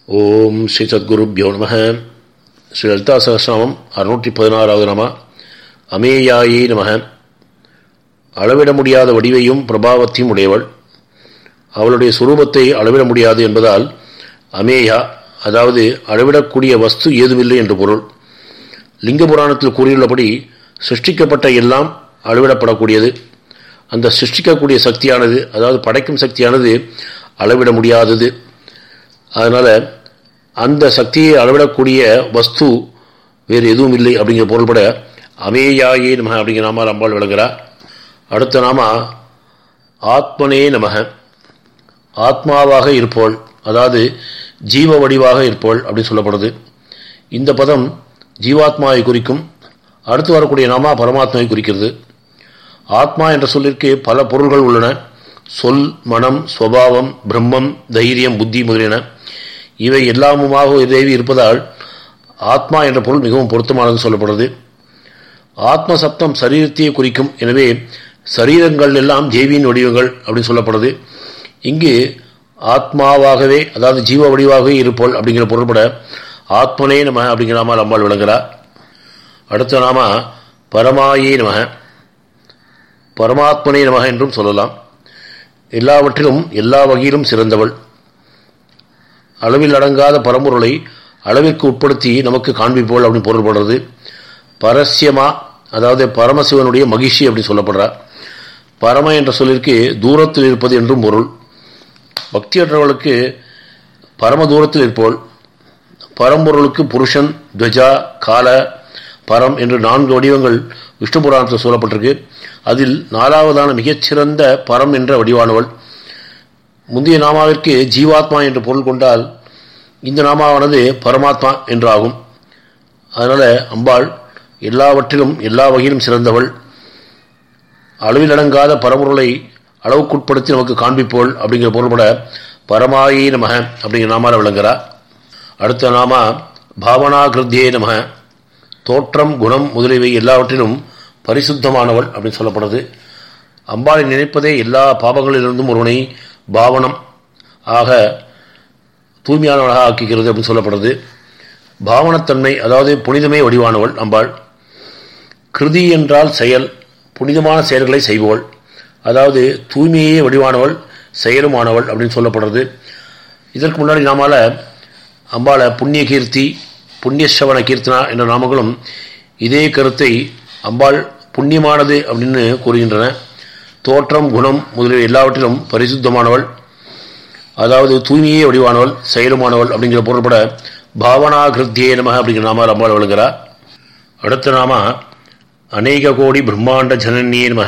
ஓம் ஸ்ரீ சத்குருப்யோ நம ஸ்ரீ லலிதா சகசிரநாமம் அறுநூற்றி பதினாறாவது நாம அமேயாயி நம அளவிட முடியாத வடிவையும் பிரபாவத்தையும் உடையவள் அவளுடைய சுரூபத்தை அளவிட முடியாது என்பதால் அமேயா அதாவது அளவிடக்கூடிய வஸ்து ஏதுமில்லை என்று பொருள் லிங்க புராணத்தில் கூறியுள்ளபடி சிருஷ்டிக்கப்பட்ட எல்லாம் அளவிடப்படக்கூடியது அந்த சிருஷ்டிக்கக்கூடிய சக்தியானது அதாவது படைக்கும் சக்தியானது அளவிட முடியாதது அதனால் அந்த சக்தியை அளவிடக்கூடிய வஸ்து வேறு எதுவும் இல்லை அப்படிங்கிற பொருள்பட அமேயாயே நமக அப்படிங்கிற நாம அம்பாள் விளங்குகிறார் அடுத்த நாம ஆத்மனே நமக ஆத்மாவாக இருப்போள் அதாவது ஜீவ வடிவாக இருப்போள் அப்படின்னு சொல்லப்படுது இந்த பதம் ஜீவாத்மாவை குறிக்கும் அடுத்து வரக்கூடிய நாமா பரமாத்மாவை குறிக்கிறது ஆத்மா என்ற சொல்லிற்கு பல பொருள்கள் உள்ளன சொல் மனம் சுவாவம் பிரம்மம் தைரியம் புத்தி முதலியன இவை எல்லாமுமாக தேவி இருப்பதால் ஆத்மா என்ற பொருள் மிகவும் பொருத்தமானது சொல்லப்படுறது ஆத்ம சப்தம் சரீரத்தையே குறிக்கும் எனவே சரீரங்கள் எல்லாம் தேவியின் வடிவங்கள் அப்படின்னு சொல்லப்படுது இங்கு ஆத்மாவாகவே அதாவது ஜீவ வடிவாகவே இருப்போல் அப்படிங்கிற பொருள்பட ஆத்மனே நம அப்படிங்கிற நாம அம்பாள் விளங்குகிறார் அடுத்த நாம பரமாயே நம பரமாத்மனே நமக என்றும் சொல்லலாம் எல்லாவற்றிலும் எல்லா வகையிலும் சிறந்தவள் அளவில் அடங்காத பரம்பொருளை அளவிற்கு உட்படுத்தி நமக்கு காண்பிப்போல் அப்படின்னு பொருள்படுறது பரஸ்யமா அதாவது பரமசிவனுடைய மகிழ்ச்சி அப்படின்னு சொல்லப்படுறார் பரம என்ற சொல்லிற்கு தூரத்தில் இருப்பது என்றும் பொருள் பக்தியற்றவர்களுக்கு பரம தூரத்தில் இருப்போல் பரம்பொருளுக்கு புருஷன் துவஜா கால பரம் என்று நான்கு வடிவங்கள் விஷ்ணு புராணத்தில் சொல்லப்பட்டிருக்கு அதில் நாலாவதான மிகச்சிறந்த பரம் என்ற வடிவானவள் முந்தைய நாமாவிற்கு ஜீவாத்மா என்று பொருள் கொண்டால் இந்த நாமாவானது பரமாத்மா என்று ஆகும் அதனால் அம்பாள் எல்லாவற்றிலும் எல்லா வகையிலும் சிறந்தவள் அளவில் அடங்காத பரம்பொருளை அளவுக்குட்படுத்தி நமக்கு காண்பிப்போள் அப்படிங்கிற பொருள்பட பரமாயி நமக அப்படிங்கிற நாமால விளங்குறா அடுத்த நாமா பாவனா கிருத்தியே நமக தோற்றம் குணம் முதலியவை எல்லாவற்றிலும் பரிசுத்தமானவள் அப்படின்னு சொல்லப்படுது அம்பாளை நினைப்பதே எல்லா பாவங்களிலிருந்தும் ஒருவனை பாவனம் ஆக தூய்மையானவளாக ஆக்கிக்கிறது அப்படின்னு சொல்லப்படுது பாவனத்தன்மை அதாவது புனிதமே வடிவானவள் அம்பாள் கிருதி என்றால் செயல் புனிதமான செயல்களை செய்பவள் அதாவது தூய்மையே வடிவானவள் செயலுமானவள் அப்படின்னு சொல்லப்படுறது இதற்கு முன்னாடி நாமால அம்பாளை புண்ணிய கீர்த்தி புண்ணியசவன கீர்த்தனா என்ற நாமங்களும் இதே கருத்தை அம்பாள் புண்ணியமானது அப்படின்னு கூறுகின்றன தோற்றம் குணம் முதலிய எல்லாவற்றிலும் பரிசுத்தமானவள் அதாவது தூய்மையே வடிவானவள் செயலுமானவள் அப்படிங்கிற பொருள்பட பாவனா கிருத்தியே நம அப்படிங்கிற நாம அம்பாள் விளங்குகிறார் அடுத்த நாம அநேக கோடி பிரம்மாண்ட ஜனனியே நம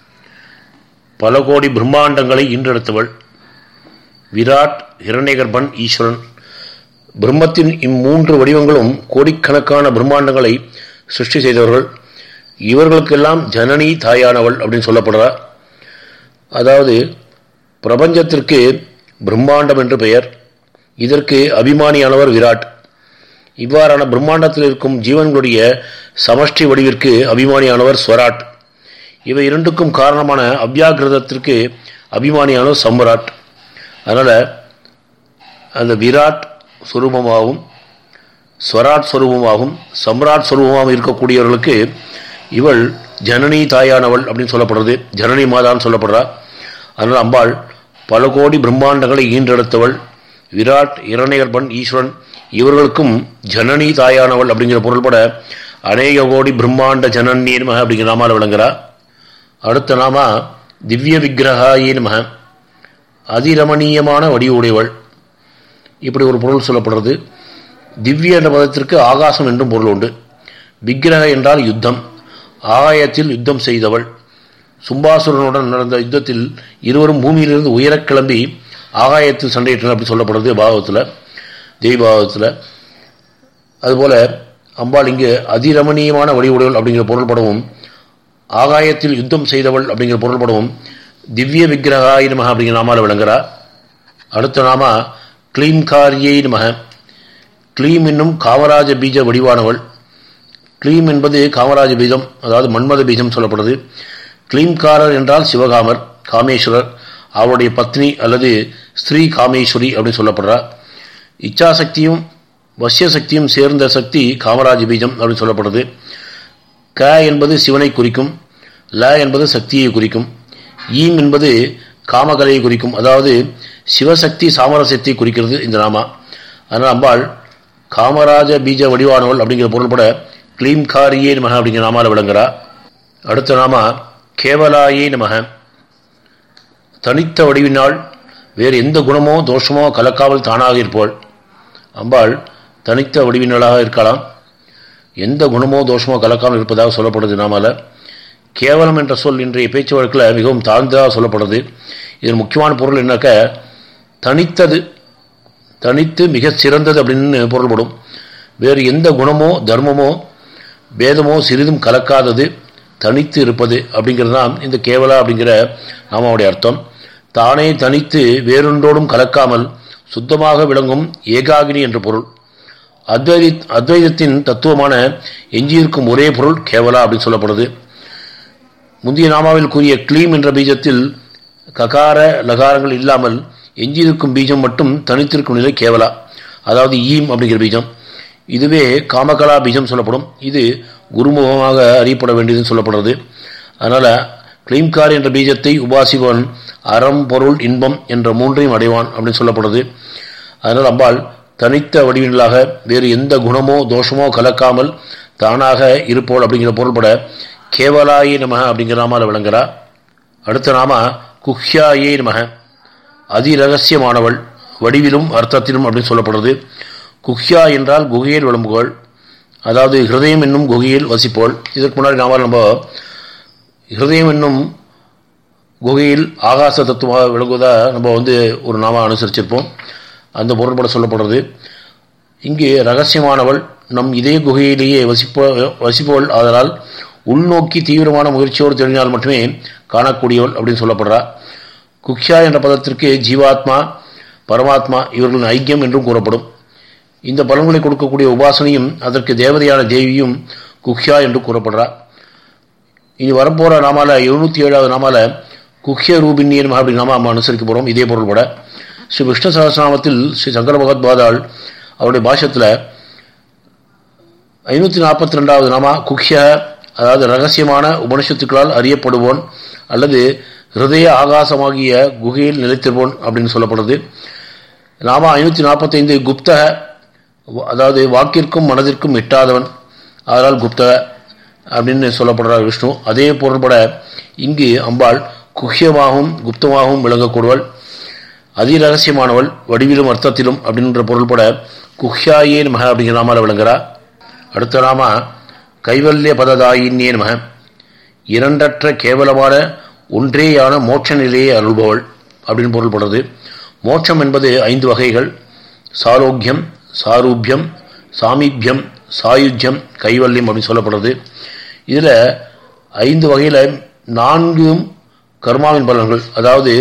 பல கோடி பிரம்மாண்டங்களை ஈன்றெடுத்தவள் விராட் இரண்யகர்பன் ஈஸ்வரன் பிரம்மத்தின் இம்மூன்று வடிவங்களும் கோடிக்கணக்கான பிரம்மாண்டங்களை சிருஷ்டி செய்தவர்கள் இவர்களுக்கெல்லாம் ஜனனி தாயானவள் அப்படின்னு சொல்லப்படுறார் அதாவது பிரபஞ்சத்திற்கு பிரம்மாண்டம் என்று பெயர் இதற்கு அபிமானியானவர் விராட் இவ்வாறான பிரம்மாண்டத்தில் இருக்கும் ஜீவன்களுடைய சமஷ்டி வடிவிற்கு அபிமானியானவர் ஸ்வராட் இவை இரண்டுக்கும் காரணமான அவ்யாகிருதத்திற்கு அபிமானியானவர் சம்ராட் அதனால் அந்த விராட் சுரூபமாகவும் ஸ்வராட் ஸ்வரூபமாகவும் சம்ராட் ஸ்வரூபமாகவும் இருக்கக்கூடியவர்களுக்கு இவள் ஜனனி தாயானவள் அப்படின்னு சொல்லப்படுறது ஜனனி மாதான்னு சொல்லப்படுறா அதனால் அம்பாள் பல கோடி பிரம்மாண்டங்களை ஈன்றெடுத்தவள் விராட் இரணையர்பன் ஈஸ்வரன் இவர்களுக்கும் ஜனனி தாயானவள் அப்படிங்கிற பொருள்பட அநேக கோடி பிரம்மாண்ட ஜனனி நம அப்படிங்கிற நாமால விளங்குறா அடுத்த நாமா திவ்ய விக்கிரகாயே நம அதிரமணீயமான வடிவுடையவள் இப்படி ஒரு பொருள் சொல்லப்படுறது திவ்ய என்ற பதத்திற்கு ஆகாசம் என்றும் பொருள் உண்டு விக்கிரக என்றால் யுத்தம் ஆகாயத்தில் யுத்தம் செய்தவள் சும்பாசுரனுடன் நடந்த யுத்தத்தில் இருவரும் பூமியிலிருந்து உயரக் கிளம்பி ஆகாயத்தில் சண்டையிட்டனர் அப்படி சொல்லப்படுறது பாகவத்தில் தெய்வாகத்தில் அதுபோல அம்பாள் இங்கு அதிரமணீயமான வடிவுடையவள் அப்படிங்கிற பொருள்படவும் ஆகாயத்தில் யுத்தம் செய்தவள் அப்படிங்கிற பொருள்படவும் திவ்ய விக்கிரகாய் நமக அப்படிங்கிற நாமால விளங்குறா அடுத்த நாமா கிளீம்காரியை நமக கிளீம் என்னும் காமராஜ பீஜ வடிவானவள் கிளீம் என்பது காமராஜ பீஜம் அதாவது மன்மத பீஜம் சொல்லப்படுது கிளீம்காரர் என்றால் சிவகாமர் காமேஸ்வரர் அவருடைய பத்னி அல்லது ஸ்ரீ காமேஸ்வரி அப்படின்னு சொல்லப்படுறா இச்சாசக்தியும் வசிய சக்தியும் சேர்ந்த சக்தி காமராஜ பீஜம் அப்படின்னு சொல்லப்படுது க என்பது சிவனை குறிக்கும் ல என்பது சக்தியை குறிக்கும் ஈம் என்பது காமகலையை குறிக்கும் அதாவது சிவசக்தி சாமரஸ்யத்தை குறிக்கிறது இந்த நாமா அதனால் அம்பாள் காமராஜ பீஜ வடிவானவள் அப்படிங்கிற பொருள்பட கிளீம் காரியே நமக அப்படிங்கிற நாமால விளங்குறா அடுத்த நாமா கேவலாயே நமக தனித்த வடிவினால் வேறு எந்த குணமோ தோஷமோ கலக்காமல் தானாக இருப்போள் அம்பாள் தனித்த வடிவினலாக இருக்கலாம் எந்த குணமோ தோஷமோ கலக்காமல் இருப்பதாக சொல்லப்படுது நாமால கேவலம் என்ற சொல் இன்றைய பேச்சு வழக்கில் மிகவும் தாழ்ந்ததாக சொல்லப்படுது இதன் முக்கியமான பொருள் என்னக்க தனித்தது தனித்து மிக சிறந்தது அப்படின்னு பொருள்படும் வேறு எந்த குணமோ தர்மமோ பேதமோ சிறிதும் கலக்காதது தனித்து இருப்பது அப்படிங்கிறது தான் இந்த கேவலா அப்படிங்கிற நாமாவுடைய அர்த்தம் தானே தனித்து வேறொன்றோடும் கலக்காமல் சுத்தமாக விளங்கும் ஏகாகினி என்ற பொருள் அத்வைதி அத்வைதத்தின் தத்துவமான எஞ்சியிருக்கும் ஒரே பொருள் கேவலா அப்படின்னு சொல்லப்படுது முந்தைய நாமாவில் கூறிய கிளீம் என்ற பீஜத்தில் ககார லகாரங்கள் இல்லாமல் எஞ்சியிருக்கும் பீஜம் மட்டும் தனித்திருக்கும் நிலை கேவலா அதாவது ஈம் அப்படிங்கிற பீஜம் இதுவே காமகலா பீஜம் சொல்லப்படும் இது குருமுகமாக அறியப்பட வேண்டியதுன்னு சொல்லப்படுறது அதனால் கிளீம்கார் என்ற பீஜத்தை உபாசிவன் அறம் பொருள் இன்பம் என்ற மூன்றையும் அடைவான் அப்படின்னு சொல்லப்படுது அதனால் அம்பாள் தனித்த வடிவினலாக வேறு எந்த குணமோ தோஷமோ கலக்காமல் தானாக இருப்போள் அப்படிங்கிற பொருள்பட கேவலாயே நமக அப்படிங்கிற நாமால விளங்குறா அடுத்த நாம குஹ்யாயே நமக அதிரகசியமானவள் வடிவிலும் அர்த்தத்திலும் அப்படின்னு சொல்லப்படுறது குஹ்யா என்றால் குகையில் விளம்புகள் அதாவது ஹிருதயம் என்னும் குகையில் வசிப்போள் இதற்கு முன்னாடி நாம நம்ம ஹிருதயம் என்னும் குகையில் ஆகாச தத்துவமாக விளங்குவதா நம்ம வந்து ஒரு நாம அனுசரிச்சிருப்போம் அந்த பொருள்பட சொல்லப்படுறது இங்கு ரகசியமானவள் நம் இதே குகையிலேயே வசிப்ப வசிப்பவள் ஆதலால் உள்நோக்கி தீவிரமான முயற்சியோடு தெரிஞ்சால் மட்டுமே காணக்கூடியவள் அப்படின்னு சொல்லப்படுறா குக்ஷா என்ற பதத்திற்கு ஜீவாத்மா பரமாத்மா இவர்களின் ஐக்கியம் என்றும் கூறப்படும் இந்த பலன்களை கொடுக்கக்கூடிய உபாசனையும் அதற்கு தேவதையான தேவியும் குக்ஷா என்று கூறப்படுறா இனி வரப்போகிற நாமால எழுநூற்றி ஏழாவது நாமால குக்ஷ ரூபின்யன் அப்படி நாம நம்ம அனுசரிக்க போகிறோம் இதே பொருள்பட ஸ்ரீ விஷ்ணு சகசிரநாமத்தில் ஸ்ரீ சங்கர பகவத்பாதாள் அவருடைய பாஷத்தில் ஐநூற்றி நாற்பத்தி ரெண்டாவது நாமா குக்ஷ அதாவது ரகசியமான உபனிஷத்துக்களால் அறியப்படுவோன் அல்லது ஹிருதய ஆகாசமாகிய குகையில் நிலைத்திருப்போன் அப்படின்னு சொல்லப்படுது நாம ஐநூற்றி நாற்பத்தைந்து குப்தக அதாவது வாக்கிற்கும் மனதிற்கும் எட்டாதவன் அதனால் குப்தக அப்படின்னு சொல்லப்படுறார் விஷ்ணு அதே பொருள்பட இங்கு அம்பாள் குஹ்யமாகவும் குப்தமாகவும் விளங்கக்கூடியவள் அதிரகசியமானவள் வடிவிலும் அர்த்தத்திலும் அப்படின்ற பொருள்பட குஹ்யாயே மக அப்படிங்கிற நாமால விளங்குறா அடுத்த நாம கைவல்ய பததாயின்யே மக இரண்டற்ற கேவலமான ஒன்றேயான மோட்ச நிலையை அருள்பவள் அப்படின்னு பொருள்படுறது மோட்சம் என்பது ஐந்து வகைகள் சாரோக்கியம் சாரூபியம் சாமீபியம் சாயுஜ்யம் கைவல்யம் அப்படின்னு சொல்லப்படுறது இதில் ஐந்து வகையில் நான்கும் கர்மாவின் பலன்கள் அதாவது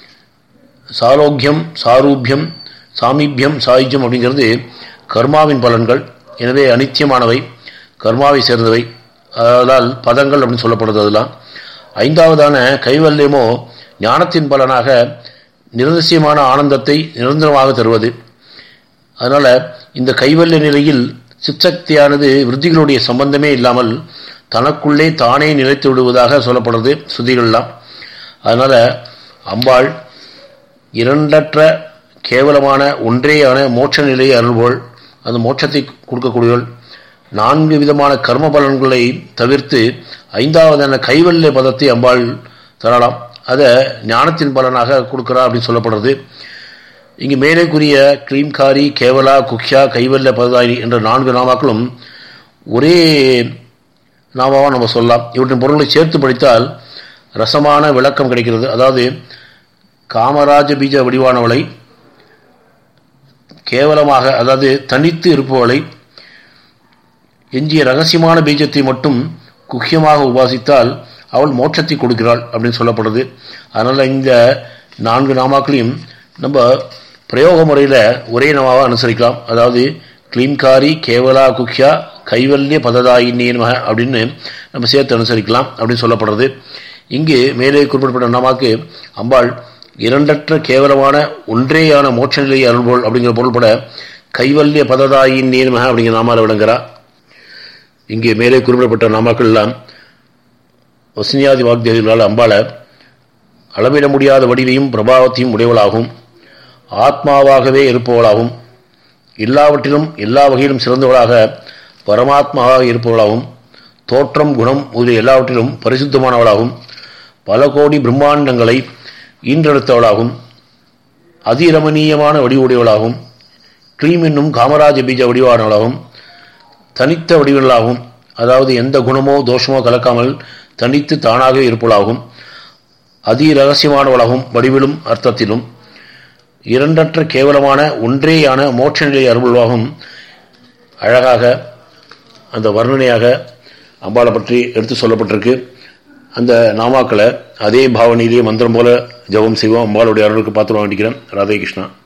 சாரோக்கியம் சாரூபியம் சாமீபியம் சாயுஜ்யம் அப்படிங்கிறது கர்மாவின் பலன்கள் எனவே அனித்தியமானவை கர்மாவை சேர்ந்தவை அதனால் பதங்கள் அப்படின்னு சொல்லப்படுறது அதெல்லாம் ஐந்தாவதான கைவல்யமோ ஞானத்தின் பலனாக நிரதிசயமான ஆனந்தத்தை நிரந்தரமாக தருவது அதனால் இந்த கைவல்ய நிலையில் சிற்சக்தியானது விருத்திகளுடைய சம்பந்தமே இல்லாமல் தனக்குள்ளே தானே நிலைத்து விடுவதாக சொல்லப்படுறது சுதிகள்லாம் அதனால் அம்பாள் இரண்டற்ற கேவலமான ஒன்றேயான மோட்ச நிலையை அருள்வோள் அந்த மோட்சத்தை கொடுக்கக்கூடியவள் நான்கு விதமான கர்ம பலன்களை தவிர்த்து ஐந்தாவதான கைவல்ய பதத்தை அம்பாள் தரலாம் அதை ஞானத்தின் பலனாக கொடுக்குறா அப்படின்னு சொல்லப்படுறது இங்கு மேலே கூறிய கிளீம்காரி கேவலா குக்ஷா கைவல்ய பததாயினி என்ற நான்கு நாமாக்களும் ஒரே நாமாவாக நம்ம சொல்லலாம் இவற்றின் பொருள்களை சேர்த்து படித்தால் ரசமான விளக்கம் கிடைக்கிறது அதாவது காமராஜ பீஜ வடிவானவளை கேவலமாக அதாவது தனித்து இருப்பவளை எஞ்சிய ரகசியமான பீஜத்தை மட்டும் குக்கியமாக உபாசித்தால் அவள் மோட்சத்தை கொடுக்கிறாள் அப்படின்னு சொல்லப்படுது அதனால் இந்த நான்கு நாமாக்களையும் நம்ம பிரயோக முறையில் ஒரே நாமாவாக அனுசரிக்கலாம் அதாவது கிளீம்காரி கேவலா குக்யா கைவல்ய பததாயின்னியன் மக அப்படின்னு நம்ம சேர்த்து அனுசரிக்கலாம் அப்படின்னு சொல்லப்படுறது இங்கு மேலே குறிப்பிடப்பட்ட நாமாக்கு அம்பாள் இரண்டற்ற கேவலமான ஒன்றேயான மோட்ச நிலையை அருள்போல் அப்படிங்கிற பொருள்பட கைவல்ய பததாயின் நீர்மக அப்படிங்கிற நாமால விளங்குறா இங்கே மேலே குறிப்பிடப்பட்ட நாமாக்கள் எல்லாம் வசனியாதி வாக்தேவிகளால் அம்பாள அளவிட முடியாத வடிவையும் பிரபாவத்தையும் உடையவளாகும் ஆத்மாவாகவே இருப்பவளாகும் எல்லாவற்றிலும் எல்லா வகையிலும் சிறந்தவளாக பரமாத்மாவாக இருப்பவளாகும் தோற்றம் குணம் முதலிய எல்லாவற்றிலும் பரிசுத்தமானவளாகும் பல கோடி பிரம்மாண்டங்களை ஈன்றெடுத்தவளாகும் அதிரமணீயமான வடிவுடையவளாகும் க்ரீம் என்னும் காமராஜ பீஜ வடிவானவளாகும் தனித்த வடிவங்களாகும் அதாவது எந்த குணமோ தோஷமோ கலக்காமல் தனித்து தானாகவே இருப்பவளாகும் அதி ரகசியமானவளாகும் வடிவிலும் அர்த்தத்திலும் இரண்டற்ற கேவலமான ஒன்றேயான மோட்ச நிலை அருள்வாகும் அழகாக அந்த வர்ணனையாக அம்பாளை பற்றி எடுத்து சொல்லப்பட்டிருக்கு அந்த நாமாக்களை அதே பாவனையிலேயே மந்திரம் போல ஜபம் செய்வோம் அம்பாளுடைய அருளுக்கு பார்த்துட வேண்டிக்கிறேன் ராதே கிருஷ்ணா